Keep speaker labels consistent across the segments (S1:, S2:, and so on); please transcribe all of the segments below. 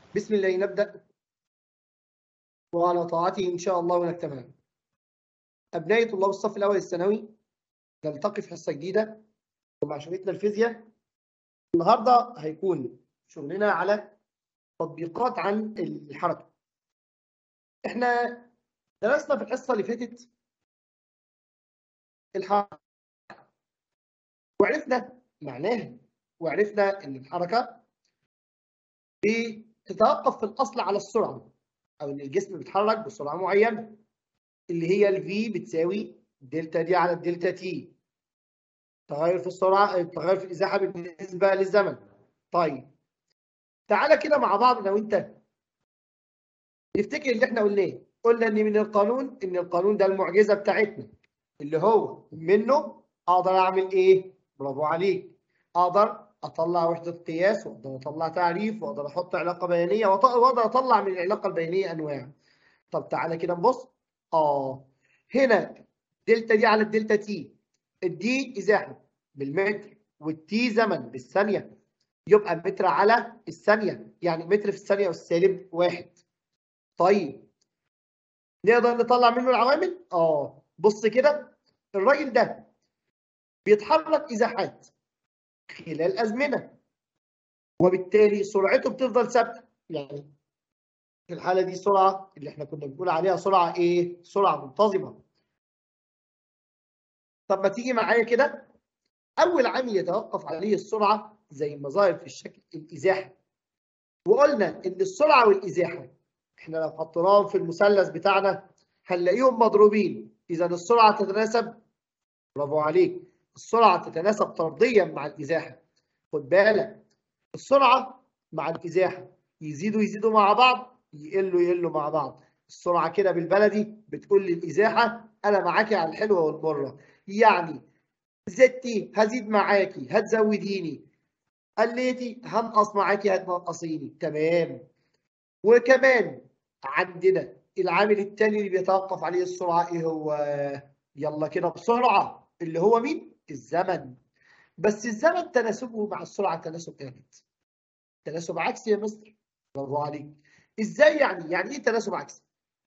S1: بسم الله نبدأ وعلى طاعته إن شاء الله ونجتمع أبنائي طلاب الصف الأول الثانوي نلتقي في حصة جديدة ومع شريطنا الفيزياء النهاردة هيكون شغلنا على تطبيقات عن الحركة إحنا درسنا في الحصة اللي فاتت الحركة وعرفنا معناها وعرفنا إن الحركة بتتوقف في الأصل على السرعة أو إن الجسم بيتحرك بسرعة معينة اللي هي الفي بتساوي دلتا دي على الدلتا تي تغير في السرعة تغير في الإزاحة بالنسبة للزمن طيب تعالى كده مع بعض أنا وأنت نفتكر اللي إحنا قلناه قلنا إن من القانون إن القانون ده المعجزة بتاعتنا اللي هو منه أقدر أعمل إيه؟ برافو عليك أقدر اطلع وحده قياس واقدر اطلع تعريف واقدر احط علاقه بيانيه واقدر اطلع من العلاقه البيانيه انواع طب تعالى كده نبص اه هنا دلتا دي على الدلتا تي الدي ازاحه بالمتر والتي زمن بالثانيه يبقى متر على الثانيه يعني متر في الثانيه والسالب واحد طيب نقدر نطلع منه العوامل اه بص كده الراجل ده بيتحرك ازاحات خلال أزمنة وبالتالي سرعته بتفضل ثابتة يعني في الحالة دي سرعة اللي احنا كنا بنقول عليها سرعة ايه؟ سرعة منتظمة طب ما تيجي معايا كده أول عامل يتوقف عليه السرعة زي ما ظاهر في الشكل الإزاحة وقلنا إن السرعة والإزاحة احنا لو حطيناهم في المثلث بتاعنا هنلاقيهم مضروبين إذا السرعة تتناسب برافو عليك السرعة تتناسب طرديا مع الإزاحة خد بالك السرعة مع الإزاحة يزيدوا يزيدوا مع بعض يقلوا يقلوا مع بعض السرعة كده بالبلدي بتقول للإزاحة أنا معاكي على الحلوة والمرة يعني زدتي هزيد معاكي هتزوديني قليتي هنقص معاكي هتنقصيني تمام وكمان عندنا العامل التاني اللي بيتوقف عليه السرعة إيه هو يلا كده بسرعة اللي هو مين؟ الزمن بس الزمن تناسبه مع السرعه تناسب ثابت تناسب عكسي يا مستر برافو عليك ازاي يعني يعني ايه تناسب عكسي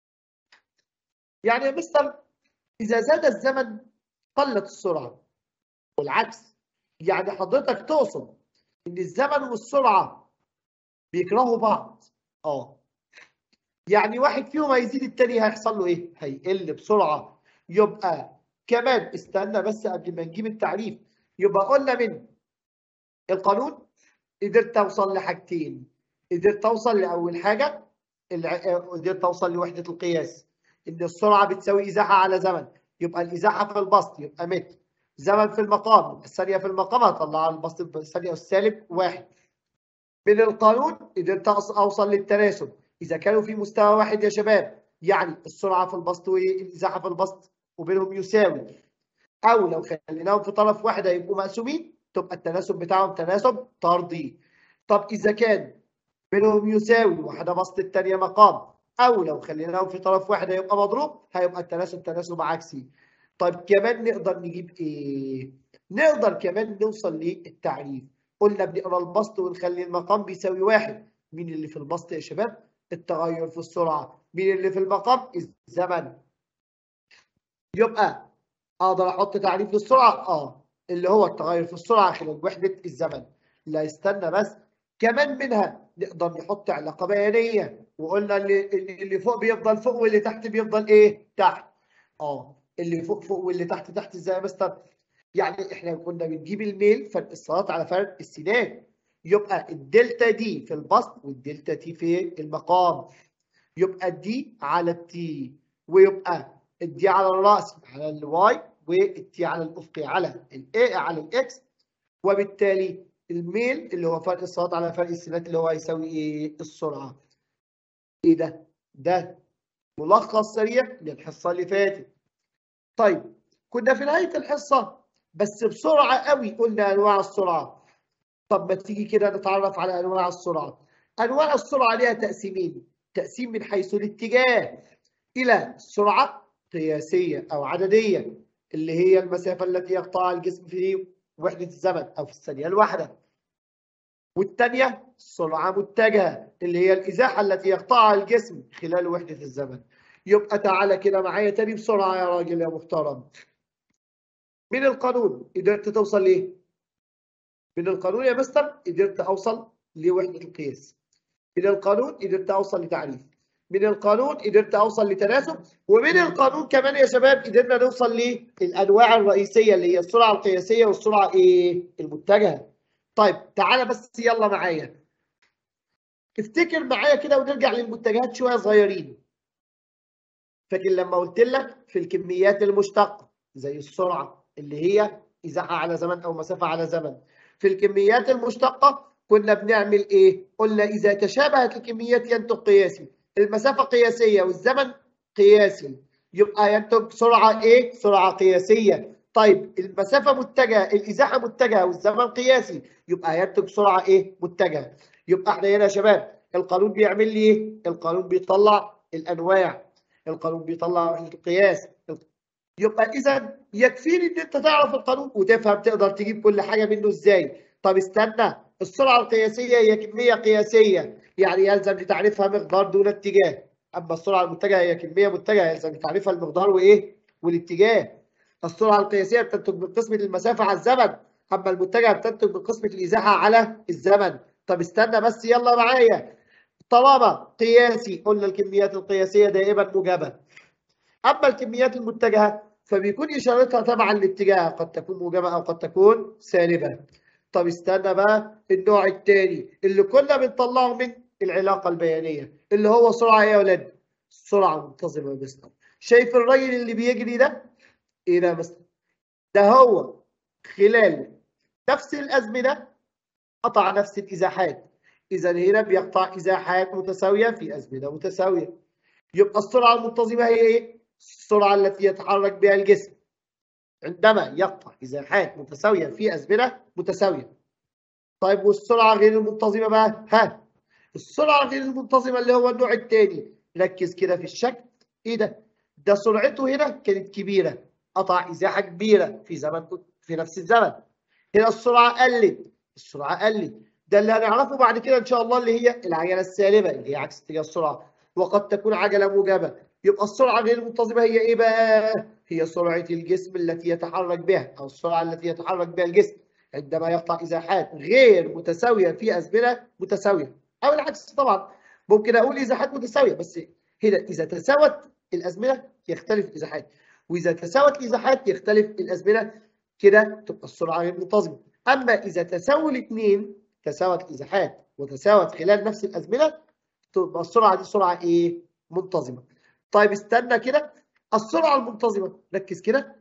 S1: يعني يا مستر اذا زاد الزمن قلت السرعه والعكس يعني حضرتك تقصد ان الزمن والسرعه بيكرهوا بعض اه يعني واحد فيهم هيزيد التاني هيحصل له ايه هيقل بسرعه يبقى كمان استنى بس قبل ما نجيب التعريف يبقى قلنا من القانون قدرت اوصل لحاجتين قدرت اوصل لاول حاجه قدرت اوصل لوحده القياس ان السرعه بتساوي ازاحه على زمن يبقى الازاحه في البسط يبقى متر زمن في المقام الثانيه في المقام هطلع البسط بالثانيه والسالب واحد من القانون قدرت اوصل للتناسب اذا كانوا في مستوى واحد يا شباب يعني السرعه في البسط والازاحه في البسط وبينهم يساوي او لو خليناهم في طرف واحد هيبقوا مقسومين تبقى التناسب بتاعهم تناسب طردي طب اذا كان بينهم يساوي واحده بسط الثانيه مقام او لو خليناهم في طرف واحد هيبقى مضروب هيبقى التناسب تناسب عكسي طيب كمان نقدر نجيب ايه نقدر كمان نوصل للتعريف قلنا بنقرا البسط ونخلي المقام بيساوي واحد مين اللي في البسط يا شباب التغير في السرعه مين اللي في المقام الزمن يبقى اقدر احط تعريف للسرعه اه اللي هو التغير في السرعه خلال وحده الزمن لا استنى بس كمان منها نقدر نحط علاقه بيانيه وقلنا اللي اللي فوق بيفضل فوق واللي تحت بيفضل ايه تحت اه اللي فوق فوق واللي تحت تحت ازاي يا مستر يعني احنا كنا بنجيب الميل فرق الصلاه على فرق السينات يبقى الدلتا دي في البسط والدلتا تي في المقام يبقى الدي على التي ويبقى الدي على الراس على الواي والتي على الافقي على الاي على الاكس وبالتالي الميل اللي هو فرق الصاد على فرق السينات اللي هو هيساوي ايه السرعه ايه ده ده ملخص سريع للحصه اللي فاتت طيب كنا في نهايه الحصه بس بسرعه قوي قلنا انواع السرعه طب ما تيجي كده نتعرف على انواع السرعه انواع السرعه ليها تقسيمين تقسيم من حيث الاتجاه الى سرعه قياسيه او عدديه اللي هي المسافه التي يقطعها الجسم في وحده الزمن او في الثانيه الواحده والثانيه سرعه متجهه اللي هي الازاحه التي يقطعها الجسم خلال وحده الزمن يبقى تعالى كده معايا تاني بسرعه يا راجل يا محترم من القانون قدرت توصل ليه من القانون يا مستر قدرت اوصل لوحده القياس من القانون قدرت اوصل لتعريف من القانون قدرت اوصل لتناسب ومن القانون كمان يا شباب قدرنا نوصل للانواع الرئيسيه اللي هي السرعه القياسيه والسرعه ايه المتجهه طيب تعالى بس يلا معايا افتكر معايا كده ونرجع للمتجهات شويه صغيرين فاكر لما قلت لك في الكميات المشتقه زي السرعه اللي هي ازاحه على زمن او مسافه على زمن في الكميات المشتقه كنا بنعمل ايه قلنا اذا تشابهت الكميات ينتج قياسي المسافه قياسيه والزمن قياسي يبقى ينتج سرعه ايه سرعه قياسيه طيب المسافه متجهه الازاحه متجهه والزمن قياسي يبقى ينتج سرعه ايه متجهه يبقى احنا هنا يا شباب القانون بيعمل لي ايه القانون بيطلع الانواع القانون بيطلع وحده القياس يبقى اذا يكفيني ان انت تعرف القانون وتفهم تقدر تجيب كل حاجه منه ازاي طب استنى السرعه القياسيه هي كميه قياسيه يعني يلزم لتعريفها مقدار دون اتجاه اما السرعه المتجهه هي كميه متجهه يلزم لتعريفها المقدار وايه والاتجاه السرعه القياسيه بتنتج من قسمه المسافه على الزمن اما المتجهه بتنتج من قسمه الازاحه على الزمن طب استنى بس يلا معايا طالما قياسي قلنا الكميات القياسيه دائما موجبه اما الكميات المتجهه فبيكون اشارتها تبعا للاتجاه قد تكون موجبه او قد تكون سالبه طب استنى بقى النوع الثاني اللي كنا بنطلعه من العلاقه البيانيه اللي هو سرعه ايه يا ولاد سرعه منتظمه يا مستر شايف الراجل اللي بيجري ده ايه ده يا مستر ده هو خلال نفس الازمنه قطع نفس الازاحات اذا هنا بيقطع ازاحات متساويه في ازمنه متساويه يبقى السرعه المنتظمه هي ايه السرعه التي يتحرك بها الجسم عندما يقطع ازاحات متساويه في ازمنه متساويه طيب والسرعه غير المنتظمه بقى ها السرعه غير المنتظمه اللي هو النوع الثاني ركز كده في الشكل ايه ده ده سرعته هنا كانت كبيره قطع ازاحه كبيره في زمن في نفس الزمن هنا السرعه قلت السرعه قلت ده اللي هنعرفه بعد كده ان شاء الله اللي هي العجله السالبه اللي هي عكس اتجاه السرعه وقد تكون عجله موجبه يبقى السرعه غير المنتظمه هي ايه بقى هي سرعه الجسم التي يتحرك بها او السرعه التي يتحرك بها الجسم عندما يقطع ازاحات غير متساويه في ازمنه متساويه او العكس طبعا ممكن اقول ازاحات متساويه بس هنا اذا تساوت الازمنه يختلف الازاحات واذا تساوت الازاحات يختلف الازمنه كده تبقى السرعه غير منتظمه اما اذا تساووا الاثنين تساوت الازاحات وتساوت خلال نفس الازمنه تبقى السرعه دي سرعه ايه منتظمه طيب استنى كده السرعه المنتظمه ركز كده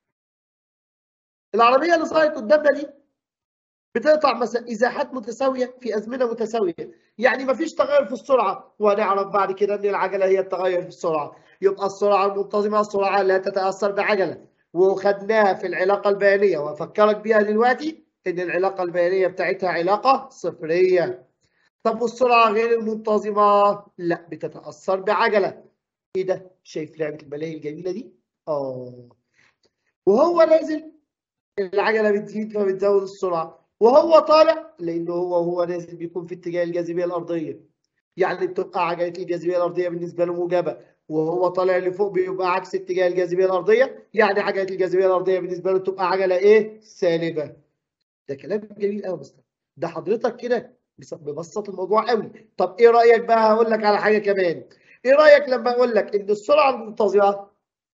S1: العربيه اللي صارت قدامنا دي بتقطع مثلا ازاحات متساويه في ازمنه متساويه يعني ما فيش تغير في السرعه وهنعرف بعد كده ان العجله هي التغير في السرعه يبقى السرعه المنتظمه السرعه لا تتاثر بعجله وخدناها في العلاقه البيانيه وافكرك بيها دلوقتي ان العلاقه البيانيه بتاعتها علاقه صفريه طب والسرعه غير المنتظمه لا بتتاثر بعجله ايه ده شايف لعبه الملاهي الجميله دي اه وهو نازل العجله بتزيد فبتزود السرعه وهو طالع لانه هو وهو نازل بيكون في اتجاه الجاذبيه الارضيه يعني بتبقى عجله الجاذبيه الارضيه بالنسبه له موجبه وهو طالع لفوق بيبقى عكس اتجاه الجاذبيه الارضيه يعني عجله الجاذبيه الارضيه بالنسبه له تبقى عجله ايه سالبه ده كلام جميل قوي مستر ده حضرتك كده ببسط الموضوع قوي طب ايه رايك بقى هقول لك على حاجه كمان ايه رايك لما اقول لك ان السرعه المنتظمه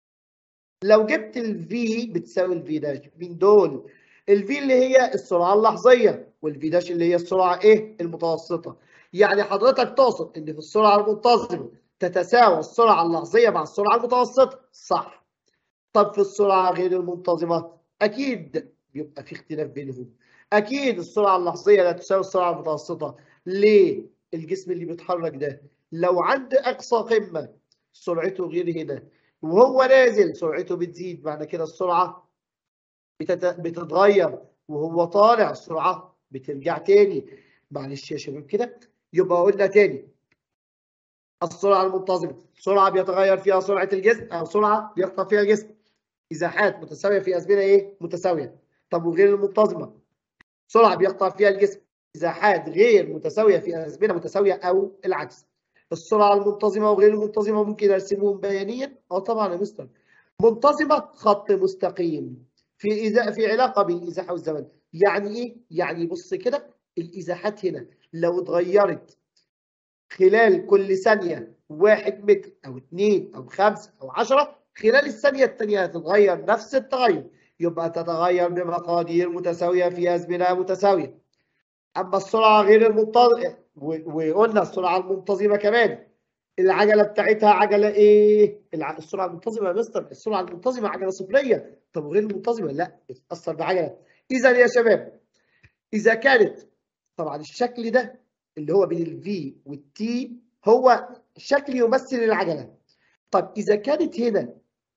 S1: لو جبت الفي بتساوي الفي داش مين دول الفي اللي هي السرعه اللحظيه والفي داش اللي هي السرعه ايه المتوسطه يعني حضرتك تقصد ان في السرعه المنتظمه تتساوى السرعه اللحظيه مع السرعه المتوسطه صح طب في السرعه غير المنتظمه اكيد بيبقى في اختلاف بينهم اكيد السرعه اللحظيه لا تساوي السرعه المتوسطه ليه الجسم اللي بيتحرك ده لو عند اقصى قمه سرعته غير هنا وهو نازل سرعته بتزيد معنى كده السرعه بتت... بتتغير وهو طالع السرعه بترجع تاني معلش يا شباب كده يبقى قلنا تاني السرعه المنتظمه سرعه بيتغير فيها سرعه الجسم او سرعه بيقطع فيها الجسم ازاحات متساويه في ازمنه ايه متساويه طب وغير المنتظمه سرعه بيقطع فيها الجسم ازاحات غير متساويه في ازمنه متساويه او العكس السرعه المنتظمه وغير المنتظمه ممكن ارسمهم بيانيا اه طبعا يا مستر منتظمه خط مستقيم في إذا في علاقه بين الازاحه والزمن يعني ايه يعني بص كده الازاحات هنا لو اتغيرت خلال كل ثانيه واحد متر او اثنين او خمسه او عشرة خلال الثانيه الثانيه هتتغير نفس التغير يبقى تتغير بمقادير متساويه في ازمنه متساويه اما السرعه غير المنتظمه وقلنا السرعه المنتظمه كمان العجله بتاعتها عجله ايه؟ السرعه المنتظمه يا مستر السرعه المنتظمه عجله صفريه طب وغير المنتظمه لا بتتاثر بعجله اذا يا شباب اذا كانت طبعا الشكل ده اللي هو بين الفي والتي هو شكل يمثل العجله طب اذا كانت هنا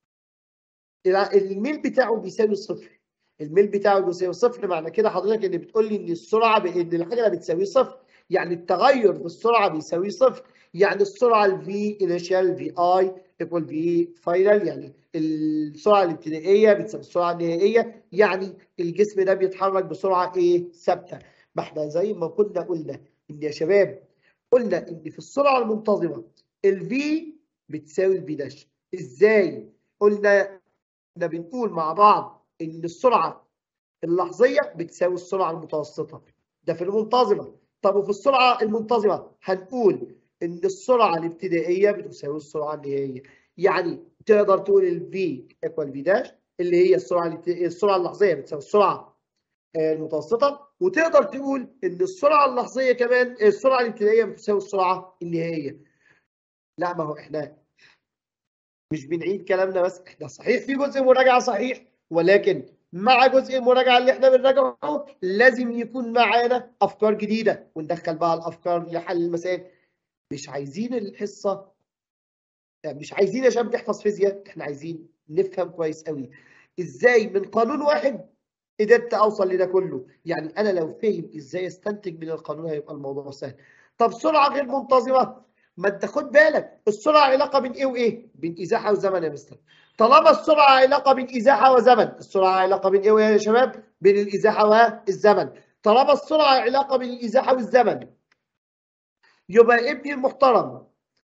S1: الميل بتاعه بيساوي صفر الميل بتاعه بيساوي صفر معنى كده حضرتك ان بتقول لي ان السرعه ان العجله بتساوي صفر يعني التغير في السرعه بيساوي صفر يعني السرعه الفي انيشال في اي ايكوال في فاينل يعني السرعه الابتدائيه بتساوي السرعه النهائيه يعني الجسم ده بيتحرك بسرعه ايه ثابته ما احنا زي ما كنا قلنا ان يا شباب قلنا ان في السرعه المنتظمه الفي بتساوي الفي داش ازاي قلنا احنا بنقول مع بعض ان السرعه اللحظيه بتساوي السرعه المتوسطه ده في المنتظمه طب وفي السرعه المنتظمه هنقول ان السرعه الابتدائيه بتساوي السرعه النهائيه يعني تقدر تقول الفي ايكوال في داش اللي هي السرعه السرعه اللحظيه بتساوي السرعه المتوسطه وتقدر تقول ان السرعه اللحظيه كمان السرعه الابتدائيه بتساوي السرعه النهائيه لا ما هو احنا مش بنعيد كلامنا بس احنا صحيح في جزء مراجعه صحيح ولكن مع جزء المراجعه اللي احنا بنراجعه لازم يكون معانا افكار جديده وندخل بقى الافكار لحل المسائل مش عايزين الحصه مش عايزين يا شباب نحفظ فيزياء احنا عايزين نفهم كويس قوي ازاي من قانون واحد قدرت اوصل لده كله يعني انا لو فاهم ازاي استنتج من القانون هيبقى الموضوع سهل طب سرعه غير منتظمه ما انت خد بالك السرعه علاقه بين ايه وايه بين ازاحه وزمن يا مستر طالما السرعه علاقه بين ازاحه وزمن السرعه علاقه بين ايه وايه يا شباب بين الازاحه والزمن طالما السرعه علاقه بين الازاحه والزمن يبقى ابني المحترم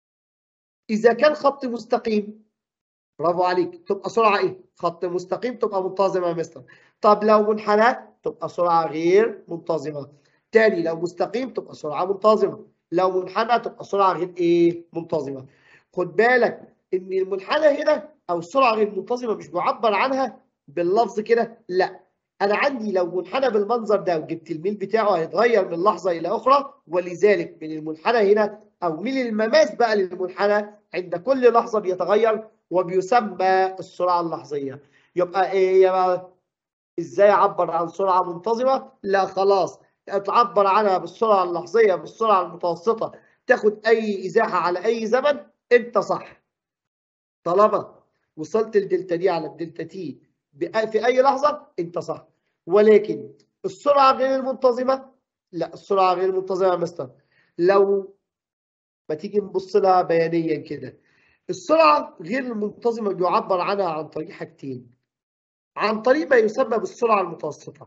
S1: اذا كان خط مستقيم برافو عليك تبقى سرعه ايه خط مستقيم تبقى منتظمه يا مستر طب لو منحنى تبقى سرعه غير منتظمه تاني لو مستقيم تبقى سرعه منتظمه لو منحنى تبقى سرعه غير ايه منتظمه خد بالك ان المنحنى هنا او السرعه غير منتظمه مش بعبر عنها باللفظ كده لا انا عندي لو منحنى بالمنظر ده وجبت الميل بتاعه هيتغير من لحظه الى اخرى ولذلك من المنحنى هنا او من المماس بقى للمنحنى عند كل لحظه بيتغير وبيسمى السرعه اللحظيه يبقى ايه يا ازاي اعبر عن سرعه منتظمه لا خلاص تعبر عنها بالسرعه اللحظيه بالسرعه المتوسطه تاخد اي ازاحه على اي زمن انت صح طالما وصلت الدلتا دي على الدلتا تي في اي لحظه انت صح ولكن السرعه غير المنتظمه لا السرعه غير المنتظمه يا مستر لو ما تيجي نبص لها بيانيا كده السرعه غير المنتظمه بيعبر عنها عن طريق حاجتين عن طريق ما يسمى بالسرعه المتوسطه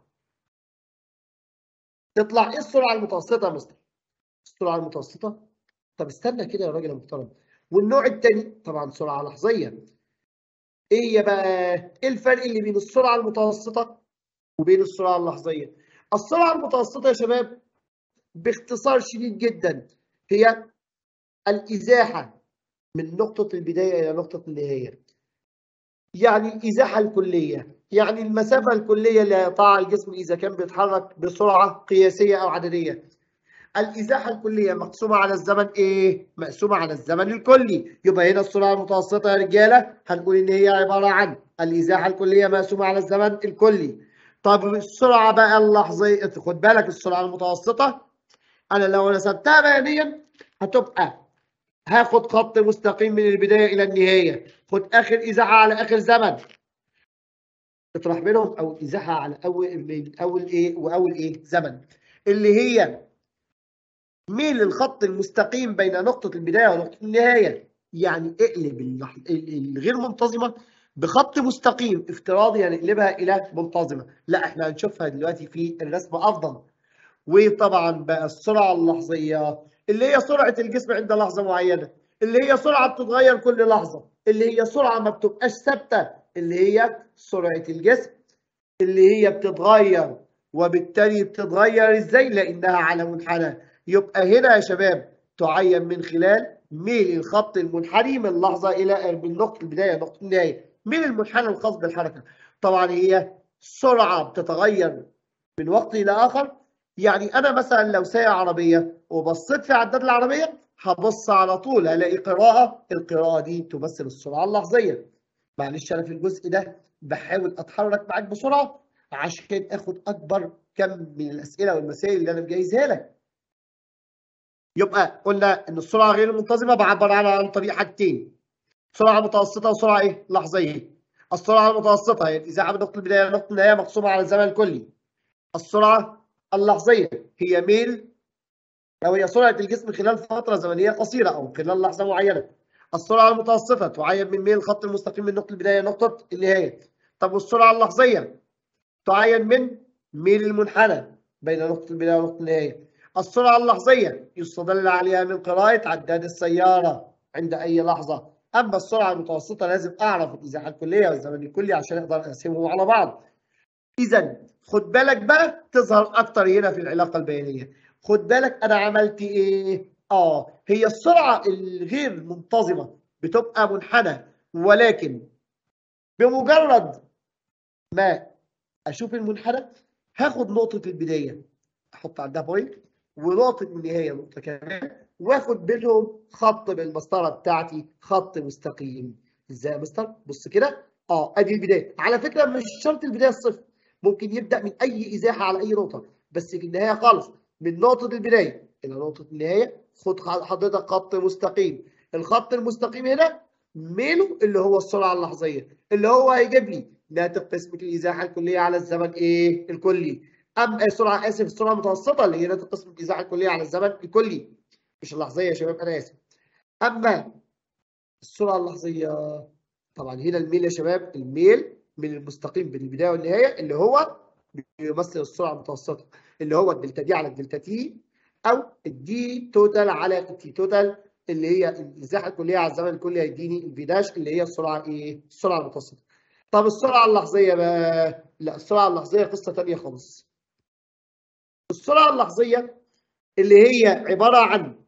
S1: تطلع ايه السرعه المتوسطه يا مستر السرعه المتوسطه طب استنى كده يا راجل محترم والنوع الثاني طبعا سرعه لحظيه ايه يا بقى ايه الفرق اللي بين السرعه المتوسطه وبين السرعه اللحظيه السرعه المتوسطه يا شباب باختصار شديد جدا هي الازاحه من نقطه البدايه الى نقطه النهايه يعني الازاحه الكليه يعني المسافه الكليه اللي هيقطعها الجسم اذا كان بيتحرك بسرعه قياسيه او عدديه الازاحه الكليه مقسومه على الزمن ايه مقسومه على الزمن الكلي يبقى هنا السرعه المتوسطه يا رجاله هنقول ان هي عباره عن الازاحه الكليه مقسومه على الزمن الكلي طب السرعه بقى اللحظيه خد بالك السرعه المتوسطه انا لو رسمتها بيانيا هتبقى هاخد خط مستقيم من البدايه الى النهايه خد اخر ازاحه على اخر زمن اطرح بينهم او ازاحه على اول من اول ايه واول ايه زمن اللي هي ميل الخط المستقيم بين نقطه البدايه ونقطه النهايه يعني اقلب الغير منتظمه بخط مستقيم افتراضي هنقلبها الى منتظمه لا احنا هنشوفها دلوقتي في الرسم افضل وطبعا بقى السرعه اللحظيه اللي هي سرعه الجسم عند لحظه معينه اللي هي سرعه بتتغير كل لحظه اللي هي سرعه ما بتبقاش ثابته اللي هي سرعه الجسم اللي هي بتتغير وبالتالي بتتغير ازاي لانها على منحنى يبقى هنا يا شباب تعين من خلال ميل الخط المنحني من لحظه الى من نقطه البدايه نقطه النهايه ميل المنحنى الخاص بالحركه طبعا هي سرعه بتتغير من وقت الى اخر يعني انا مثلا لو سايق عربيه وبصيت في عداد العربيه هبص على طول هلاقي قراءه القراءه دي تمثل السرعه اللحظيه معلش انا في الجزء ده بحاول اتحرك معاك بسرعه عشان اخد اكبر كم من الاسئله والمسائل اللي انا مجهزها لك يبقى قلنا ان السرعه غير المنتظمه بعبر عنها عن طريق حاجتين سرعه متوسطه وسرعه ايه لحظيه السرعه المتوسطه هي الاذاعه من نقطه البدايه لنقطه النهايه مقسومه على الزمن الكلي السرعه اللحظيه هي ميل او هي سرعه الجسم خلال فتره زمنيه قصيره او خلال لحظه معينه السرعه المتوسطه تعين من ميل الخط المستقيم من نقطه البدايه لنقطه النهايه طب والسرعه اللحظيه تعين من ميل المنحنى بين نقطه البدايه ونقطه النهايه السرعه اللحظيه يستدل عليها من قراءه عداد السياره عند اي لحظه اما السرعه المتوسطه لازم اعرف الازاحه الكليه والزمن الكلي عشان اقدر اقسمهم على بعض اذا خد بالك بقى تظهر اكتر هنا في العلاقه البيانيه خد بالك انا عملت ايه اه هي السرعه الغير منتظمه بتبقى منحنى ولكن بمجرد ما اشوف المنحنى هاخد نقطه البدايه احط عندها بوينت ونقطه النهايه نقطه كمان واخد بينهم خط بالمسطره بتاعتي خط مستقيم ازاي يا مستر بص كده اه ادي البدايه على فكره مش شرط البدايه الصفر ممكن يبدا من اي ازاحه على اي نقطه بس في النهايه خالص من نقطه البدايه الى نقطه النهايه خد حضرتك خط مستقيم الخط المستقيم هنا ميله اللي هو السرعه اللحظيه اللي هو هيجيب لي ناتج قسمه الازاحه الكليه على الزمن ايه الكلي ام السرعه اسف السرعه المتوسطه اللي هي ناتج قسمه الازاحه الكليه على الزمن الكلي مش اللحظيه يا شباب انا اسف اما السرعه اللحظيه طبعا هنا الميل يا شباب الميل من المستقيم بين البدايه والنهايه اللي هو بيمثل السرعه المتوسطه اللي هو الدلتا دي على الدلتا تي او الدي توتال على التي توتال اللي هي الازاحه الكليه على الزمن الكلي هيديني الفي داش اللي هي السرعه ايه؟ السرعه المتوسطه. طب السرعه اللحظيه بقى لا السرعه اللحظيه قصه ثانيه خالص. السرعه اللحظيه اللي هي عباره عن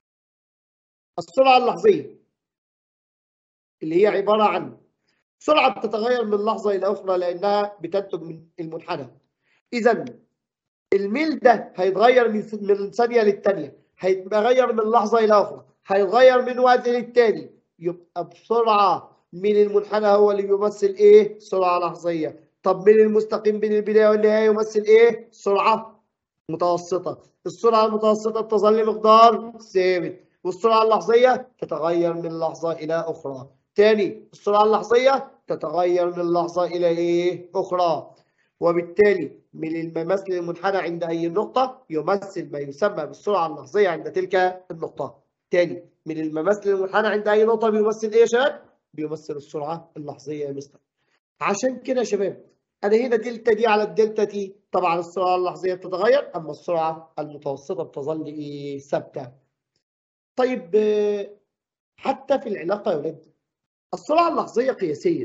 S1: السرعه اللحظيه اللي هي عباره عن سرعه بتتغير من لحظه الى اخرى لانها بتنتج من المنحنى. اذا الميل ده هيتغير من من ثانيه للثانيه هيتغير من لحظه الى اخرى هيتغير من وقت للتاني يبقى بسرعه من المنحنى هو اللي بيمثل ايه سرعه لحظيه طب من المستقيم بين البدايه والنهايه يمثل ايه سرعه متوسطه السرعه المتوسطه تظل مقدار ثابت والسرعه اللحظيه تتغير من لحظه الى اخرى تاني السرعه اللحظيه تتغير من لحظه الى ايه اخرى وبالتالي من المماثل المنحنى عند أي نقطة يمثل ما يسمى بالسرعة اللحظية عند تلك النقطة. تاني من المماثل المنحنى عند أي نقطة بيمثل إيه يا شباب؟ بيمثل السرعة اللحظية يا مستر. عشان كده يا شباب أنا هنا دلتا دي على الدلتا تي طبعا السرعة اللحظية بتتغير أما السرعة المتوسطة بتظل إيه؟ ثابتة. طيب حتى في العلاقة يا ولاد السرعة اللحظية قياسية.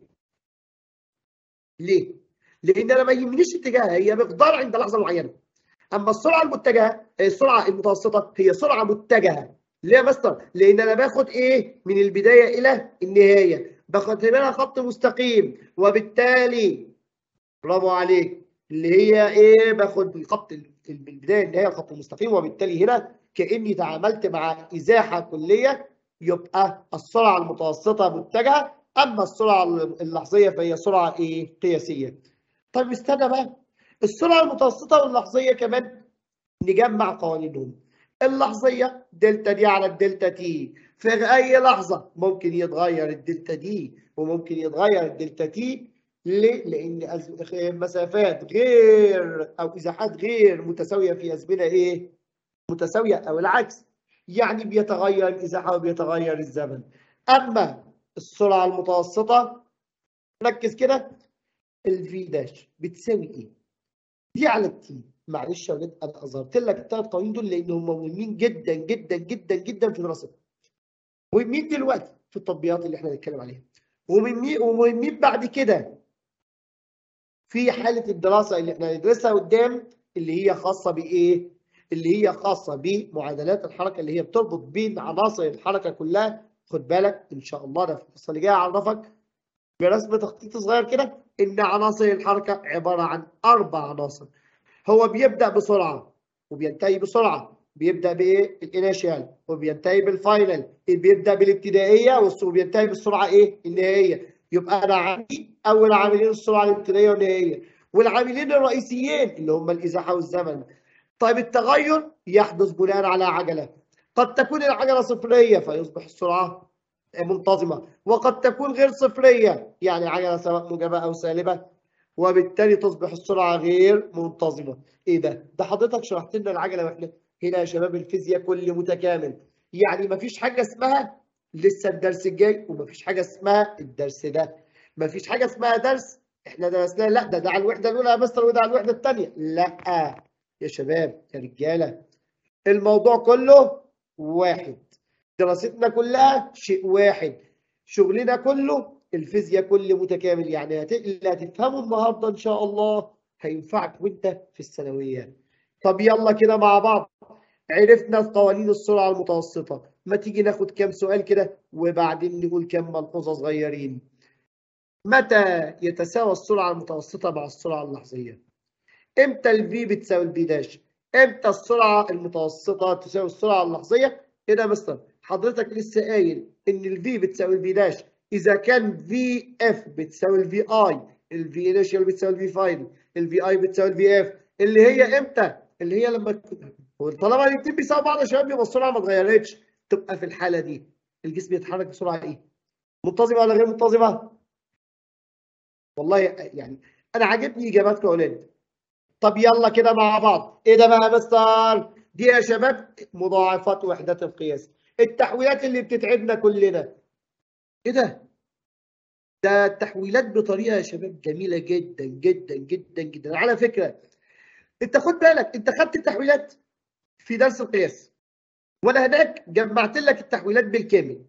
S1: ليه؟ لان انا ما يهمنيش اتجاهها هي مقدار عند لحظه معينه اما السرعه المتجهه السرعه المتوسطه هي سرعه متجهه ليه يا مستر لان انا باخد ايه من البدايه الى النهايه باخد منها خط مستقيم وبالتالي برافو عليك اللي هي ايه باخد الخط البدايه النهايه الخط المستقيم وبالتالي هنا كاني تعاملت مع ازاحه كليه يبقى السرعه المتوسطه متجهه اما السرعه اللحظيه فهي سرعه ايه قياسيه طيب استنى بقى السرعه المتوسطه واللحظيه كمان نجمع قوانينهم اللحظيه دلتا دي على الدلتا تي في اي لحظه ممكن يتغير الدلتا دي وممكن يتغير الدلتا تي ليه؟ لان مسافات غير او ازاحات غير متساويه في ازمنه ايه؟ متساويه او العكس يعني بيتغير الازاحه وبيتغير الزمن اما السرعه المتوسطه ركز كده الفي داش بتساوي ايه؟ دي على التي معلش يا ولاد انا اظهرت لك الثلاث قوانين دول لانهم مهمين جدا جدا جدا جدا في دراستنا مهمين دلوقتي في التطبيقات اللي احنا هنتكلم عليها ومهمين ومهمين بعد كده في حاله الدراسه اللي احنا هندرسها قدام اللي هي خاصه بايه؟ اللي هي خاصه بمعادلات الحركه اللي هي بتربط بين عناصر الحركه كلها خد بالك ان شاء الله انا في القصه اللي جايه اعرفك برسم تخطيط صغير كده ان عناصر الحركه عباره عن اربع عناصر هو بيبدا بسرعه وبينتهي بسرعه بيبدا بايه الانيشال وبينتهي بالفاينل بيبدا بالابتدائيه وبينتهي بالسرعه ايه النهائيه يبقى انا عندي اول عاملين السرعه الابتدائيه والنهائيه والعاملين الرئيسيين اللي هم الازاحه والزمن طيب التغير يحدث بناء على عجله قد تكون العجله صفريه فيصبح السرعه منتظمه وقد تكون غير صفريه يعني عجله سواء موجبه او سالبه وبالتالي تصبح السرعه غير منتظمه ايه ده ده حضرتك شرحت لنا العجله واحنا هنا يا شباب الفيزياء كل متكامل يعني مفيش حاجه اسمها لسه الدرس الجاي ومفيش حاجه اسمها الدرس ده مفيش حاجه اسمها درس احنا درسناه لا ده ده على الوحده الاولى يا مستر وده على الوحده الثانيه لا يا شباب يا رجاله الموضوع كله واحد دراستنا كلها شيء واحد شغلنا كله الفيزياء كل متكامل يعني هت... اللي هتفهمه النهارده ان شاء الله هينفعك وانت في الثانويه طب يلا كده مع بعض عرفنا قوانين السرعه المتوسطه ما تيجي ناخد كام سؤال كده وبعدين نقول كام ملحوظه صغيرين متى يتساوى السرعه المتوسطه مع السرعه اللحظيه امتى الفي بتساوي البي داش امتى السرعه المتوسطه تساوي السرعه اللحظيه كده مستر حضرتك لسه قايل ان الفي بتساوي البي داش اذا كان في اف بتساوي الفي اي الفي انيشال بتساوي الفي فاينل الفي اي بتساوي الفي اف اللي هي امتى اللي هي لما طالما الاثنين بيساووا بعض يا شباب يبقى السرعه ما اتغيرتش تبقى في الحاله دي الجسم يتحرك بسرعه ايه منتظمه ولا غير منتظمه والله يعني انا عاجبني اجاباتكم يا اولاد طب يلا كده مع بعض ايه ده بقى يا مستر دي يا شباب مضاعفات وحدات القياس التحويلات اللي بتتعبنا كلنا ايه ده ده التحويلات بطريقه يا شباب جميله جدا جدا جدا جدا على فكره انت خد بالك انت خدت التحويلات في درس القياس وانا هناك جمعت لك التحويلات بالكامل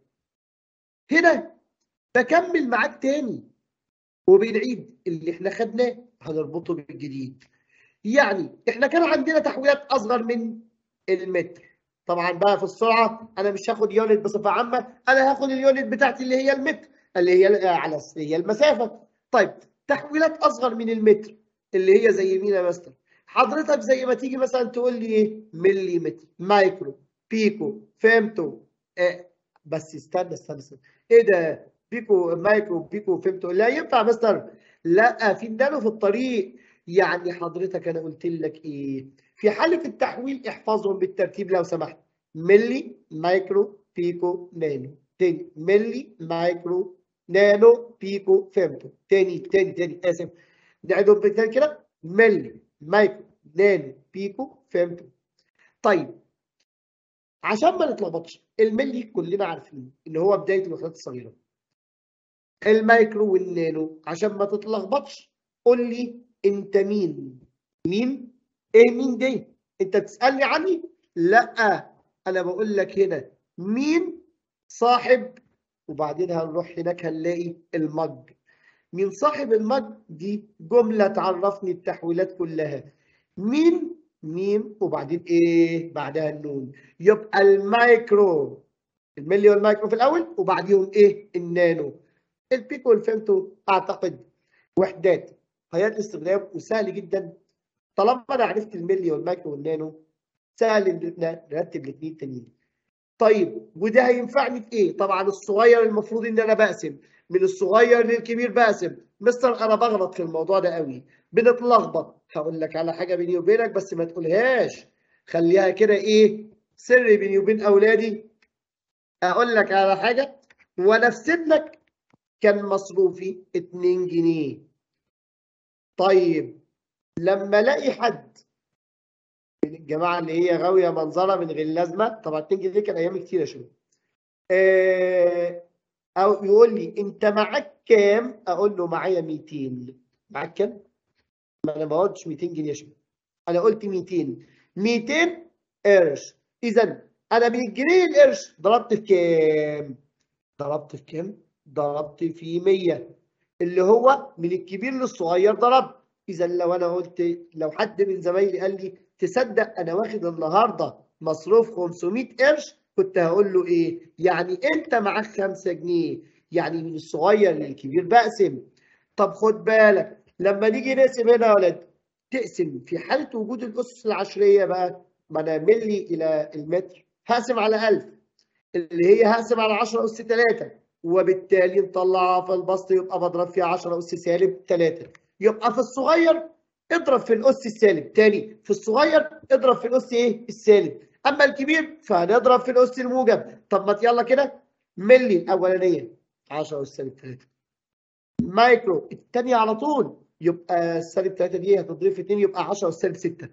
S1: هنا بكمل معاك تاني وبنعيد اللي احنا خدناه هنربطه بالجديد يعني احنا كان عندنا تحويلات اصغر من المتر طبعا بقى في السرعه انا مش هاخد يونت بصفه عامه انا هاخد اليونت بتاعتي اللي هي المتر اللي هي على اللي هي المسافه طيب تحويلات اصغر من المتر اللي هي زي مين يا مستر حضرتك زي ما تيجي مثلا تقول لي ايه ملي متر مايكرو بيكو فهمتوا آه بس استنى استنى استنى ايه ده بيكو مايكرو بيكو فهمتوا لا ينفع مستر لا في نانو في الطريق يعني حضرتك انا قلت لك ايه في حاله التحويل احفظهم بالترتيب لو سمحت ملي مايكرو بيكو نانو تاني ملي مايكرو نانو بيكو فهمتوا تاني تاني تاني اسف نعيدهم بالتاني كده ملي مايكرو نانو بيكو فهمتوا طيب عشان ما نتلخبطش الملي كلنا عارفين ان هو بدايه الوحدات الصغيره المايكرو والنانو عشان ما تتلخبطش قول لي انت مين مين ايه مين دي انت بتسالني عني لا انا بقول لك هنا مين صاحب وبعدين هنروح هناك هنلاقي المج مين صاحب المج دي جمله تعرفني التحويلات كلها مين ميم وبعدين ايه بعدها النون يبقى المايكرو الملي والمايكرو في الاول وبعديهم ايه النانو البيكو والفيمتو اعتقد وحدات هيئات الاستخدام وسهل جدا طالما انا عرفت الملي والمايكرو والنانو سهل ان نرتب الاثنين التانيين طيب وده هينفعني في ايه؟ طبعا الصغير المفروض ان انا بقسم من الصغير للكبير بقسم مستر انا بغلط في الموضوع ده قوي بنتلخبط هقول لك على حاجه بيني وبينك بس ما تقولهاش خليها كده ايه سر بيني وبين اولادي اقول لك على حاجه وانا في سنك كان مصروفي 2 جنيه طيب لما الاقي حد من الجماعه اللي هي غاويه منظره من غير لازمه طبعا 2 جنيه كان ايام كتير يا شباب آه او يقول لي انت معاك كام اقول له معايا 200 معاك كام ما انا ما قلتش 200 جنيه يا شباب انا قلت 200 200 قرش اذا انا من الجنيه القرش ضربت في كام ضربت في كام ضربت في 100 اللي هو من الكبير للصغير ضربت اذا لو انا قلت لو حد من زمايلي قال لي تصدق انا واخد النهارده مصروف 500 قرش كنت هقول له ايه يعني انت معاك 5 جنيه يعني من الصغير للكبير بقسم طب خد بالك لما نيجي نقسم هنا يا ولاد تقسم في حاله وجود الاسس العشريه بقى ما انا ملي الى المتر هقسم على 1000 اللي هي هقسم على 10 اس 3 وبالتالي نطلعها في البسط يبقى بضرب فيها 10 اس سالب 3 يبقى في الصغير اضرب في الاس السالب تاني في الصغير اضرب في الاس ايه السالب اما الكبير فهنضرب في الاس الموجب طب ما يلا كده ملي الاولانيه 10 اس سالب 3 مايكرو الثانيه على طول يبقى السالب 3 دي هتضرب في 2 يبقى 10 اس سالب 6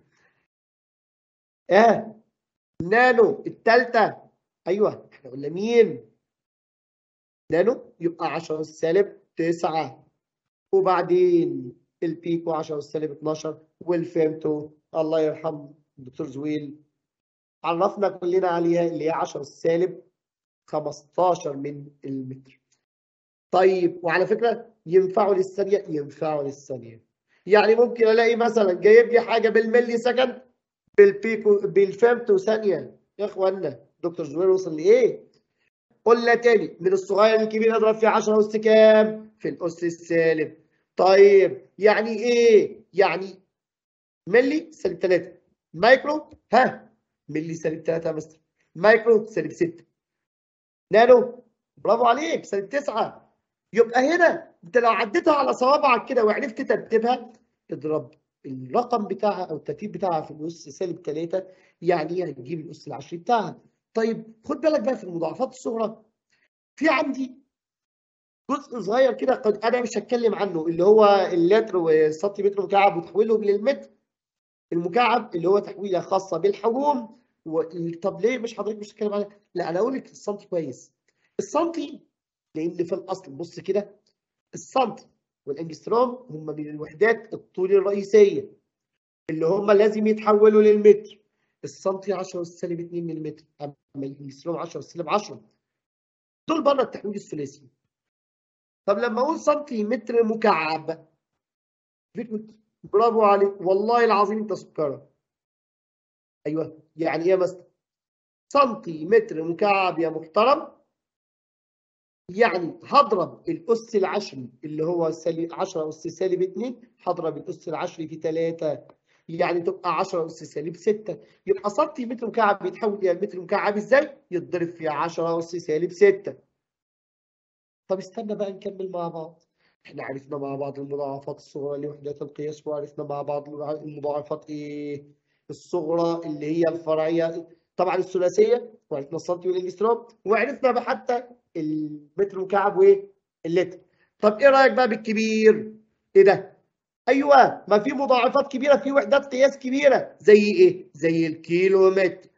S1: اه نانو الثالثه ايوه احنا قلنا مين نانو يبقى 10 سالب 9 وبعدين البيكو 10 سالب 12 والفيمتو الله يرحم الدكتور زويل عرفنا كلنا عليها اللي هي 10 سالب 15 من المتر طيب وعلى فكره ينفعوا للثانيه ينفعوا للثانيه يعني ممكن الاقي مثلا جايب لي حاجه بالملي سكند بالبيكو بالفيمتو ثانيه يا اخوانا دكتور زويل وصل لايه قلنا تاني من الصغير للكبير اضرب في 10 اس كام؟ في الاس السالب. طيب يعني ايه؟ يعني ملي سالب 3 مايكرو ها ملي سالب 3 يا مستر مايكرو سالب 6 نانو برافو عليك سالب 9 يبقى هنا انت لو عديتها على صوابعك كده وعرفت ترتيبها اضرب الرقم بتاعها او الترتيب بتاعها في الاس سالب 3 يعني هتجيب الاس العشري بتاعها طيب خد بالك بقى في المضاعفات الصغرى في عندي جزء صغير كده قد انا مش هتكلم عنه اللي هو اللتر والسنتيمتر مكعب وتحويلهم للمتر المكعب اللي هو تحويله خاصه بالحجوم و... طب ليه مش حضرتك مش هتكلم عنها؟ لا انا اقول لك السنتي كويس السنتي لان في الاصل بص كده السنتي والانجستروم هم من الوحدات الطول الرئيسيه اللي هم لازم يتحولوا للمتر السنتي 10 سالب 2 ملم اما الانجستروم 10 سالب 10 دول بره التحويل الثلاثي طب لما اقول سنتيمتر مكعب برافو عليك والله العظيم انت سكره ايوه يعني ايه مثلا سنتيمتر مكعب يا محترم يعني هضرب الاس العشري اللي هو سالب 10 اس سالب 2 هضرب الاس العشري في 3 يعني تبقى 10 اس سالب 6 يبقى سنتيمتر مكعب بيتحول الى متر مكعب ازاي؟ يتضرب في 10 اس سالب 6 طب استنى بقى نكمل مع بعض احنا عرفنا مع بعض المضاعفات الصغرى لوحدات القياس وعرفنا مع بعض المضاعفات ايه الصغرى اللي هي الفرعيه طبعا الثلاثيه وعرفنا السنتي والانجستروم وعرفنا حتى المتر مكعب وايه اللتر طب ايه رايك بقى بالكبير ايه ده ايوه ما في مضاعفات كبيره في وحدات قياس كبيره زي ايه زي الكيلومتر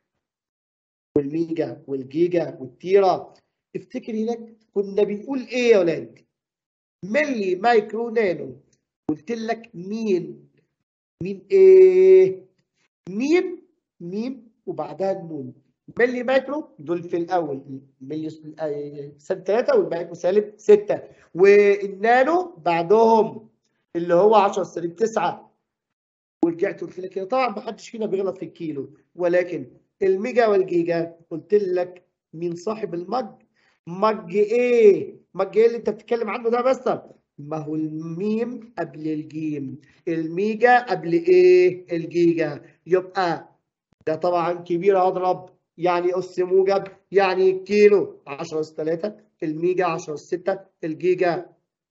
S1: والميجا والجيجا والتيرا افتكر هناك كنا بنقول ايه يا ولاد ملي مايكرو نانو قلت لك مين مين ايه ميم ميم وبعدها النون ملي مايكرو دول في الاول ملي سالب 3 والمايكرو سالب 6 والنانو بعدهم اللي هو 10 سالب 9 ورجعت قلت لك طبعا ما حدش فينا بيغلط في الكيلو ولكن الميجا والجيجا قلت لك مين صاحب المج مج ايه مج ايه اللي انت بتتكلم عنه ده بس ما هو الميم قبل الجيم الميجا قبل ايه الجيجا يبقى ده طبعا كبير اضرب يعني اس موجب يعني كيلو 10 اس 3 الميجا 10 اس 6 الجيجا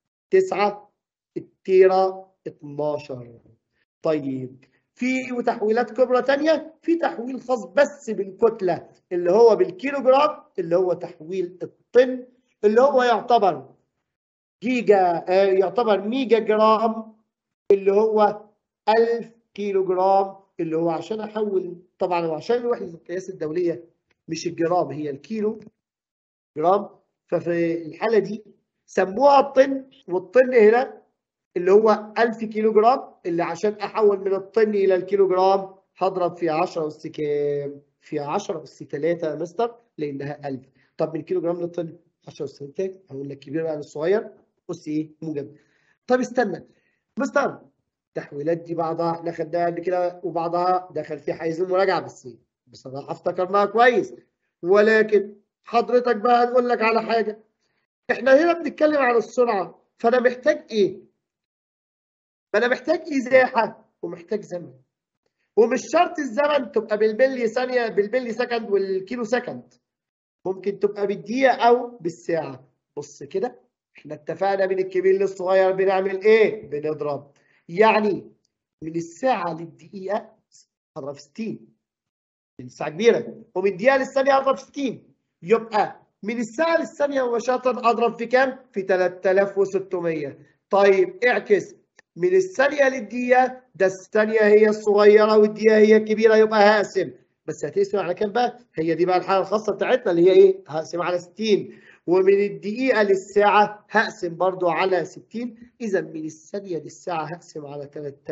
S1: 9 التيرا 12 طيب في تحويلات كبرى تانية في تحويل خاص بس بالكتلة اللي هو بالكيلو جرام اللي هو تحويل الطن اللي هو يعتبر جيجا يعتبر ميجا جرام اللي هو 1000 كيلو جرام اللي هو عشان احول طبعا وعشان وحده القياس الدوليه مش الجرام هي الكيلو جرام ففي الحاله دي سموها الطن والطن هنا اللي هو 1000 كيلو جرام اللي عشان احول من الطن الى الكيلو جرام هضرب في 10 اس كام؟ في 10 اس 3 يا مستر لانها 1000 طب من كيلو جرام للطن 10 اس 3 هقول لك كبير بقى الصغير اس ايه؟ موجب طب استنى مستر التحويلات دي بعضها احنا خدناها قبل كده وبعضها دخل في حيز المراجعه بس بصراحه افتكرناها كويس ولكن حضرتك بقى هنقول لك على حاجه احنا هنا بنتكلم عن السرعه فانا محتاج ايه؟ ما انا محتاج ازاحه ومحتاج زمن ومش شرط الزمن تبقى بالملي ثانيه بالملي سكند والكيلو سكند ممكن تبقى بالدقيقه او بالساعه بص كده احنا اتفقنا من الكبير للصغير بنعمل ايه؟ بنضرب يعني من الساعه للدقيقه اضرب 60 من الساعه كبيره ومن الدقيقه للثانيه اضرب 60 يبقى من الساعه للثانيه مباشره اضرب في كام؟ في 3600 طيب اعكس من الثانيه للدقيقه ده الثانيه هي الصغيره والدقيقه هي الكبيره يبقى هقسم بس هتقسم على كام بقى؟ هي دي بقى الحاله الخاصه بتاعتنا اللي هي ايه؟ هقسم على 60 ومن الدقيقه للساعه هقسم برضو على 60 اذا من الثانيه للساعه هقسم على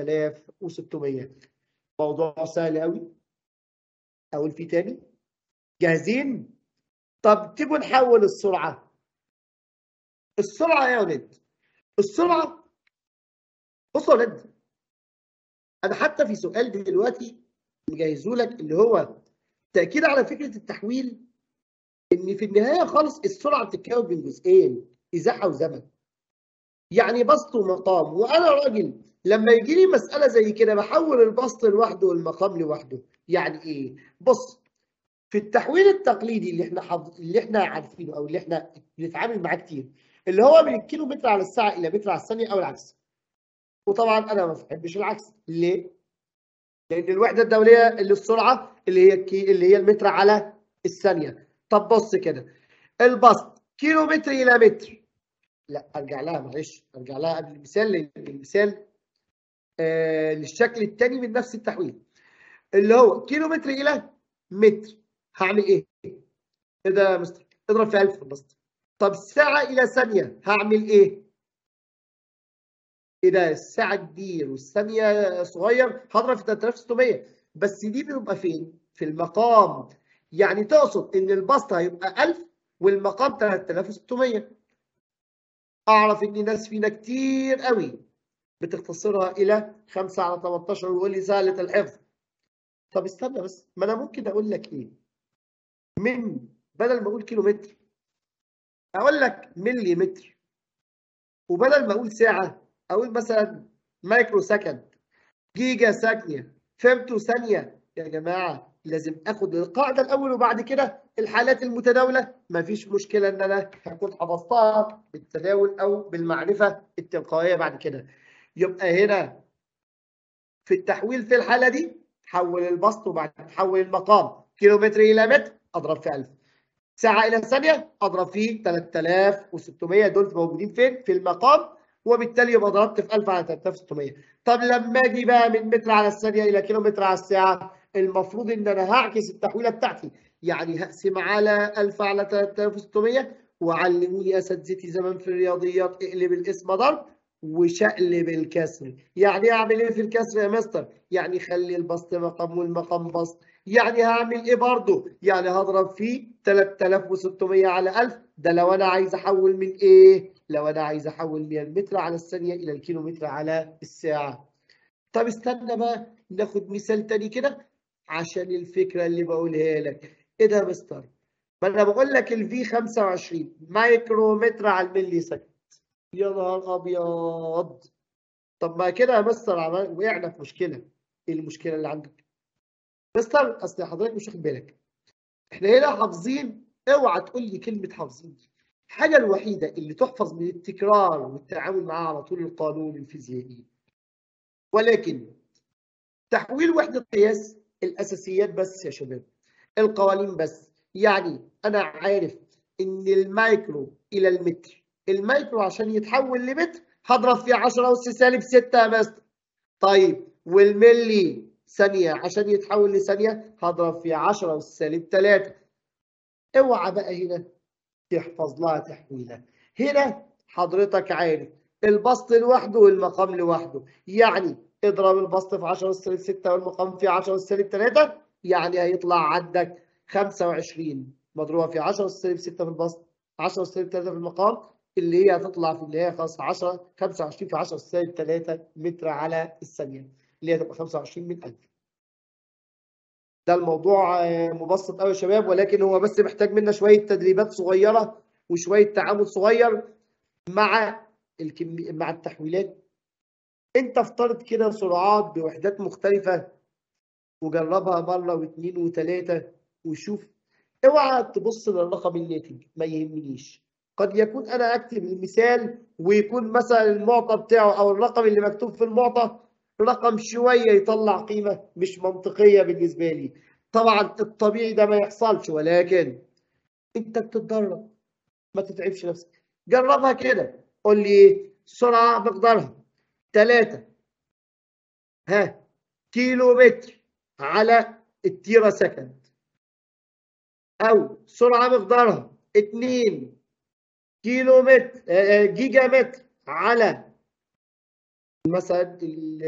S1: 3600 موضوع سهل قوي اقول فيه تاني جاهزين؟ طب تيجوا نحول السرعه السرعه يا ولد السرعه بصوا يا ولد انا حتى في سؤال دلوقتي مجهزه لك اللي هو تاكيد على فكره التحويل ان في النهايه خالص السرعه بتتكون من جزئين ازاحه وزمن يعني بسط ومقام وانا راجل لما يجي لي مساله زي كده بحول البسط لوحده والمقام لوحده يعني ايه بص في التحويل التقليدي اللي احنا حف... اللي احنا عارفينه او اللي احنا بنتعامل معاه كتير اللي هو من الكيلو متر على الساعه الى متر على الثانيه او العكس وطبعا انا ما بحبش العكس ليه لان الوحده الدوليه اللي السرعه اللي هي الكي... اللي هي المتر على الثانيه طب بص كده البسط كيلو متر الى متر لا ارجع لها معلش ارجع لها قبل المثال لان المثال آه للشكل الثاني من نفس التحويل اللي هو كيلو متر الى متر هعمل ايه؟ ايه ده يا مستر؟ اضرب في 1000 في البسط طب ساعة إلى ثانية هعمل إيه؟ إيه ده الساعة كبير والثانية صغير هضرب في 3600 بس دي بتبقى فين؟ في المقام يعني تقصد إن البسط هيبقى 1000 والمقام 3600 أعرف إن ناس فينا كتير قوي بتختصرها إلى 5 على 18 ويقول لي سهلة الحفظ طب استنى بس ما أنا ممكن أقول لك إيه؟ من بدل ما أقول كيلو متر اقول لك ملي متر وبدل ما اقول ساعه اقول مثلا مايكرو سكند جيجا ثانيه فهمتوا ثانيه يا جماعه لازم اخد القاعده الاول وبعد كده الحالات المتداوله مفيش مشكله ان انا هكون حفظتها بالتداول او بالمعرفه التلقائيه بعد كده يبقى هنا في التحويل في الحاله دي حول البسط وبعدين حول المقام كيلومتر الى متر اضرب في 1000 ساعة إلى ثانية أضرب فيه 3600 دول موجودين فين؟ في المقام وبالتالي يبقى ضربت في 1000 على 3600 طب لما أجي بقى من متر على الثانية إلى كيلومتر على الساعة المفروض إن أنا هعكس التحويلة بتاعتي يعني هقسم على 1000 على 3600 وعلموني أساتذتي زمان في الرياضيات اقلب الاسم ضرب وشقلب الكسر يعني اعمل ايه في الكسر يا مستر يعني خلي البسط مقام والمقام بسط يعني هعمل ايه برضه يعني هضرب فيه 3600 على 1000 ده لو انا عايز احول من ايه لو انا عايز احول من المتر على الثانيه الى الكيلومتر على الساعه طب استنى بقى ناخد مثال تاني كده عشان الفكره اللي بقولها لك ايه ده يا مستر ما انا بقول لك الفي 25 مايكرومتر على الملي سكند يا نهار ابيض طب ما كده يا مستر عمل... وقعنا في مشكله ايه المشكله اللي عندك مستر اصل حضرتك مش واخد بالك احنا هنا حافظين اوعى تقول لي كلمه حافظين دي الحاجه الوحيده اللي تحفظ من التكرار والتعامل معاها على طول القانون الفيزيائي ولكن تحويل وحده قياس الاساسيات بس يا شباب القوانين بس يعني انا عارف ان المايكرو الى المتر المايكرو عشان يتحول لمتر هضرب فيه 10 اس سالب 6 يا مستر طيب والملي ثانية عشان يتحول لثانية هضرب في 10 أس سالب 3 اوعى بقى هنا تحفظ لها تحويلة هنا حضرتك عارف البسط لوحده والمقام لوحده يعني اضرب البسط في 10 سالب 6 والمقام في 10 سالب 3 يعني هيطلع عندك 25 مضروبه في 10 سالب 6 في البسط 10 سالب 3 في المقام اللي هي هتطلع في النهايه خلاص 10 25 في 10 سالب 3 متر على الثانيه اللي هي تبقى 25 من 1000 ده الموضوع مبسط قوي يا شباب ولكن هو بس محتاج منا شويه تدريبات صغيره وشويه تعامل صغير مع الكمي... مع التحويلات انت افترض كده سرعات بوحدات مختلفه وجربها مره واثنين وثلاثه وشوف اوعى تبص للرقم الناتج ما يهمنيش قد يكون انا اكتب المثال ويكون مثلا المعطى بتاعه او الرقم اللي مكتوب في المعطى رقم شويه يطلع قيمه مش منطقيه بالنسبه لي طبعا الطبيعي ده ما يحصلش ولكن انت بتتدرب ما تتعبش نفسك جربها كده قول لي ايه سرعه مقدارها 3 ها كيلو متر على التيرة سكند او سرعه مقدارها 2 كيلو متر جيجا متر على مثلا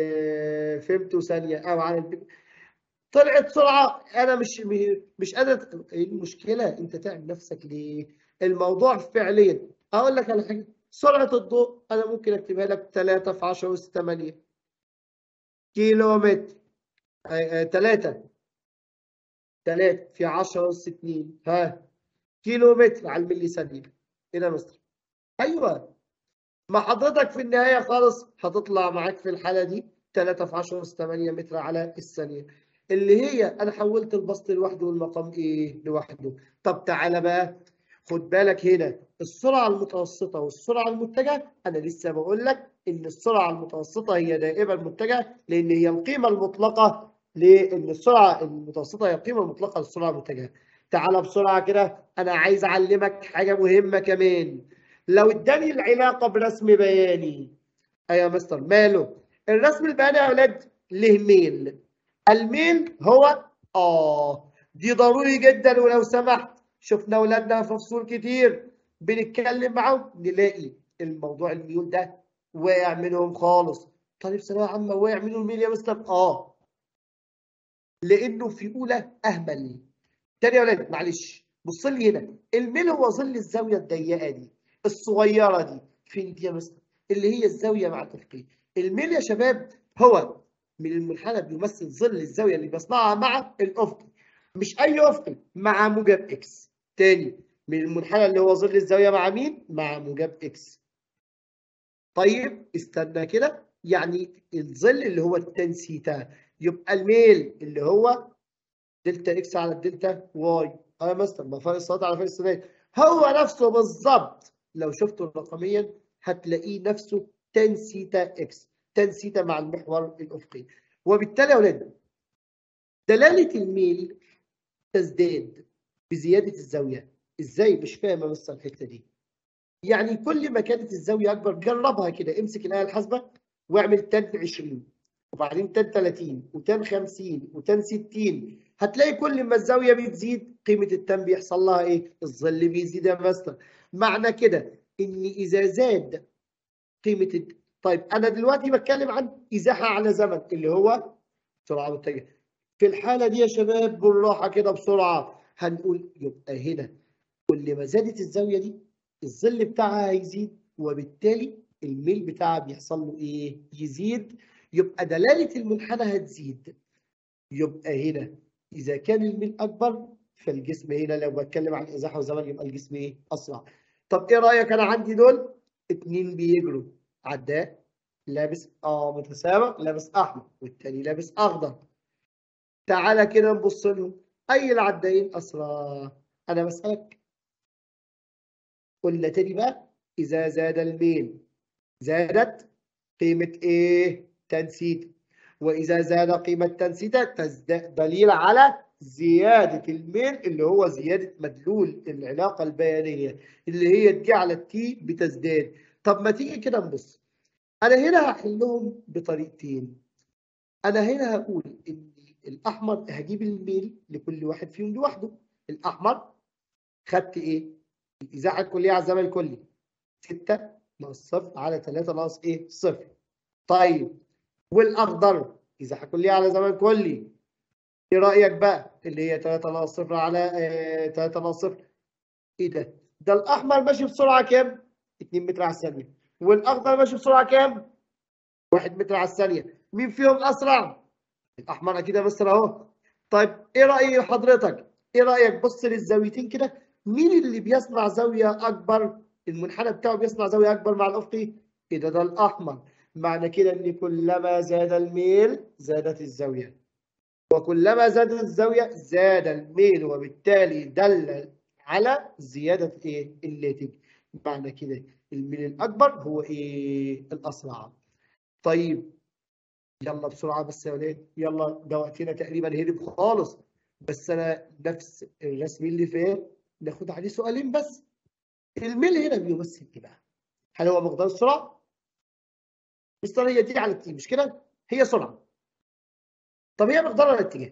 S1: فهمته ثانيه او على البيك. طلعت سرعه انا مش مش قادر ايه المشكله انت تعب نفسك ليه الموضوع فعليا اقول لك على حاجه سرعه الضوء انا ممكن اكتبها لك 3 في 10 اس 8 كيلو متر 3 3 في 10 اس 2 ها كيلو متر على الملي ثانيه ايه ده مستر ايوه ما حضرتك في النهايه خالص هتطلع معاك في الحاله دي 3 في 10 اس 8 متر على الثانيه اللي هي انا حولت البسط لوحده والمقام ايه لوحده طب تعالى بقى خد بالك هنا السرعه المتوسطه والسرعه المتجهه انا لسه بقول لك ان السرعه المتوسطه هي دائما المتجهه لان هي القيمه المطلقه لان السرعه المتوسطه هي القيمه المطلقه للسرعه المتجهه تعالى بسرعه كده انا عايز اعلمك حاجه مهمه كمان لو اداني العلاقه برسم بياني ايوه يا مستر ماله الرسم البياني يا اولاد له ميل الميل هو اه دي ضروري جدا ولو سمحت شفنا اولادنا في فصول كتير بنتكلم معاهم نلاقي الموضوع الميول ده واقع منهم خالص طالب ثانويه عامه واقع منه الميل يا مستر اه لانه في اولى اهمل تاني يا ولاد معلش بص لي هنا الميل هو ظل الزاويه الضيقه دي الصغيره دي فين دي يا مستر اللي هي الزاويه مع التفقيه الميل يا شباب هو من المنحنى بيمثل ظل الزاويه اللي بيصنعها مع الافقي مش اي افقي مع موجب اكس تاني من المنحنى اللي هو ظل الزاويه مع مين مع موجب اكس طيب استنى كده يعني الظل اللي هو التان سيتا يبقى الميل اللي هو دلتا اكس على الدلتا واي اه يا مستر ما فرق الصلاه على فرق السنات هو نفسه بالظبط لو شفته رقميا هتلاقيه نفسه تان سيتا اكس تان سيتا مع المحور الافقي وبالتالي يا اولاد دلاله الميل تزداد بزياده الزاويه ازاي مش فاهم يا مستر الحته دي يعني كل ما كانت الزاويه اكبر جربها كده امسك الاله الحاسبه واعمل تان 20 وبعدين تان 30 وتان 50 وتان 60 هتلاقي كل ما الزاويه بتزيد قيمه التان بيحصل لها ايه الظل بيزيد يا مستر معنى كده ان اذا زاد قيمه الد... طيب انا دلوقتي بتكلم عن ازاحه على زمن اللي هو سرعه متجهه في الحاله دي يا شباب بالراحه كده بسرعه هنقول يبقى هنا كل ما زادت الزاويه دي الظل بتاعها هيزيد وبالتالي الميل بتاعها بيحصل له ايه يزيد يبقى دلاله المنحنى هتزيد يبقى هنا اذا كان الميل اكبر فالجسم هنا لو بتكلم عن ازاحه وزمن يبقى الجسم ايه اسرع طب ايه رايك انا عندي دول اتنين بيجروا عداء لابس اه متسابق لابس احمر والتاني لابس اخضر تعالى كده نبص لهم اي العدايين اسرع انا بسالك قلنا تاني بقى اذا زاد الميل زادت قيمه ايه تنسيت واذا زاد قيمه تنسيته تزداد دليل على زياده الميل اللي هو زياده مدلول العلاقه البيانيه اللي هي تجي على التي بتزداد طب ما تيجي كده نبص انا هنا هحلهم بطريقتين انا هنا هقول ان الاحمر هجيب الميل لكل واحد فيهم لوحده الاحمر خدت ايه الازاحه الكليه على الزمن الكلي 6 ناقص صفر على 3 ناقص ايه صفر طيب والاخضر اذا هكون ليه على زمن كلي ايه رايك بقى اللي هي 3 ناقص صفر على آه 3 ناقص صفر ايه ده ده الاحمر ماشي بسرعه كام 2 متر على الثانيه والاخضر ماشي بسرعه كام 1 متر على الثانيه مين فيهم اسرع الاحمر اكيد يا مستر اهو طيب ايه راي حضرتك ايه رايك بص للزاويتين كده مين اللي بيصنع زاويه اكبر المنحنى بتاعه بيصنع زاويه اكبر مع الافقي ايه ده ده الاحمر معنى كده ان كلما زاد الميل زادت الزاويه وكلما زادت الزاويه زاد الميل وبالتالي دل على زياده ايه الناتج معنى كده الميل الاكبر هو ايه الاسرع طيب يلا بسرعه بس يا ولاد يلا ده وقتنا تقريبا هرب خالص بس انا نفس الرسم اللي فات ناخد عليه سؤالين بس الميل هنا بيمثل ايه بقى؟ هل هو مقدار السرعه؟ مستر هي دي على التي مش كده؟ هي سرعه طب هي مقدار ولا اتجاه؟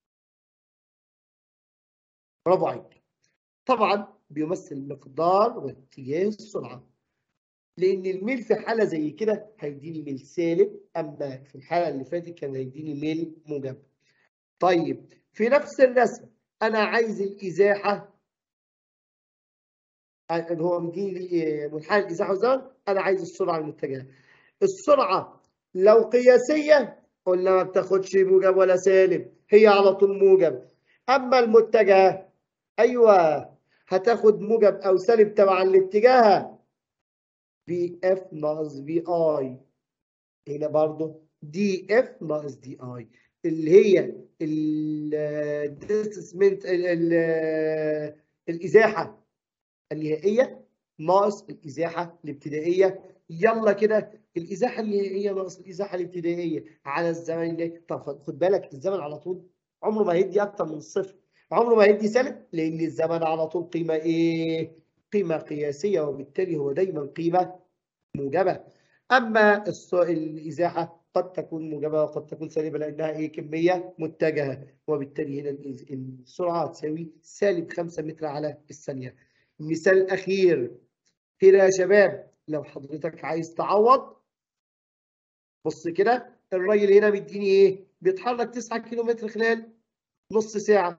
S1: برافو عليك طبعا بيمثل مقدار واتجاه السرعه لان الميل في حاله زي كده هيديني ميل سالب اما في الحاله اللي فاتت كان هيديني ميل موجب طيب في نفس الرسم انا عايز الازاحه اللي هو مديني منحنى الازاحه والزمن انا عايز السرعه المتجهه السرعه لو قياسيه قلنا ما بتاخدش موجب ولا سالب هي على طول موجب اما المتجهه ايوه هتاخد موجب او سالب تبعا لاتجاهها في اف ناقص في اي هنا برضو دي اف ناقص دي اي اللي هي الديسمنت الازاحه النهائيه ناقص الازاحه الابتدائيه يلا كده الازاحه النهائيه ناقص الازاحه الابتدائيه على الزمن اللي طب خد بالك الزمن على طول عمره ما هيدي اكتر من الصفر عمره ما هيدي سالب لان الزمن على طول قيمه ايه قيمه قياسيه وبالتالي هو دايما قيمه موجبه اما الازاحه قد تكون موجبه وقد تكون سالبه لانها ايه كميه متجهه وبالتالي هنا السرعه تساوي سالب 5 متر على الثانيه مثال اخير هنا يا شباب لو حضرتك عايز تعوض بص كده الراجل هنا مديني ايه بيتحرك 9 كيلو متر خلال نص ساعه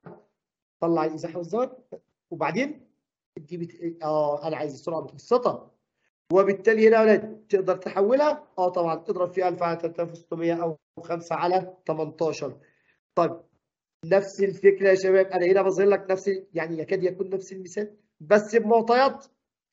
S1: طلع الازاحه والزمن وبعدين دي بت... اه انا عايز السرعه متوسطه وبالتالي هنا يا ولاد تقدر تحولها اه طبعا اضرب في 1000 على 3600 او 5 على 18 طيب نفس الفكره يا شباب انا هنا بظهر لك نفس يعني يكاد يكون نفس المثال بس بمعطيات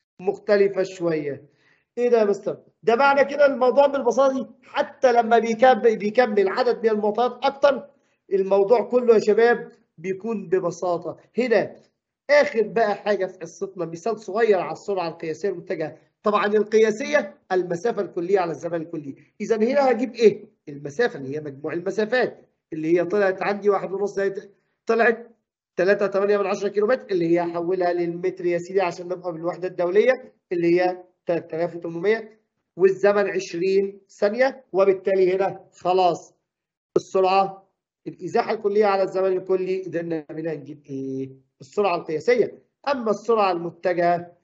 S1: مختلفه شويه ايه ده يا مستر ده معنى كده الموضوع بالبساطه دي حتى لما بيكمل بيكمل عدد من المعطيات اكتر الموضوع كله يا شباب بيكون ببساطه هنا اخر بقى حاجه في قصتنا مثال صغير على السرعه القياسيه المتجهه طبعا القياسيه المسافه الكليه على الزمن الكلي اذا هنا هجيب ايه المسافه اللي هي مجموع المسافات اللي هي طلعت عندي واحد ونص طلعت 3.8 من 10 كيلو متر اللي هي هحولها للمتر يا سيدي عشان نبقى بالوحده الدوليه اللي هي 3800 والزمن 20 ثانيه وبالتالي هنا خلاص السرعه الازاحه الكليه على الزمن الكلي قدرنا منها نجيب ايه السرعه القياسيه اما السرعه المتجهه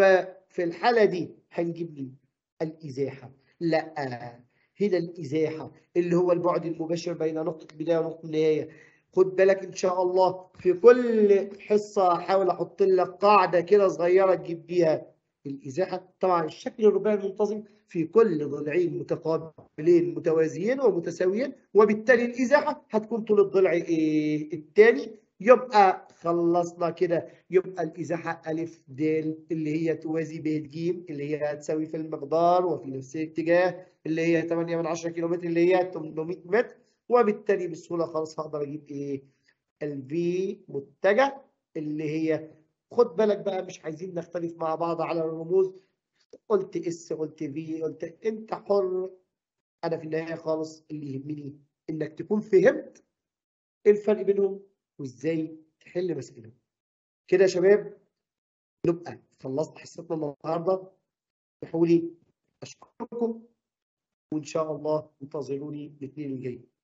S1: ففي الحاله دي هنجيب مين الازاحه لا هنا الازاحه اللي هو البعد المباشر بين نقطه البدايه ونقطه النهايه خد بالك ان شاء الله في كل حصه هحاول احط لك قاعده كده صغيره تجيب بيها الازاحه طبعا الشكل الرباعي المنتظم في كل ضلعين متقابلين متوازيين ومتساويين وبالتالي الازاحه هتكون طول الضلع ايه الثاني يبقى خلصنا كده يبقى الازاحه الف د اللي هي توازي ب ج اللي هي هتساوي في المقدار وفي نفس الاتجاه اللي هي 8 من 10 كيلو متر اللي هي 800 متر وبالتالي بسهوله خالص هقدر اجيب ايه الفي متجه اللي هي خد بالك بقى مش عايزين نختلف مع بعض على الرموز قلت اس قلت في قلت انت حر انا في النهايه خالص اللي يهمني انك تكون فهمت ايه الفرق بينهم وازاي تحل مسائلهم كده يا شباب نبقى خلصنا حصتنا النهارده اسمحوا لي اشكركم وان شاء الله انتظروني الاثنين الجاي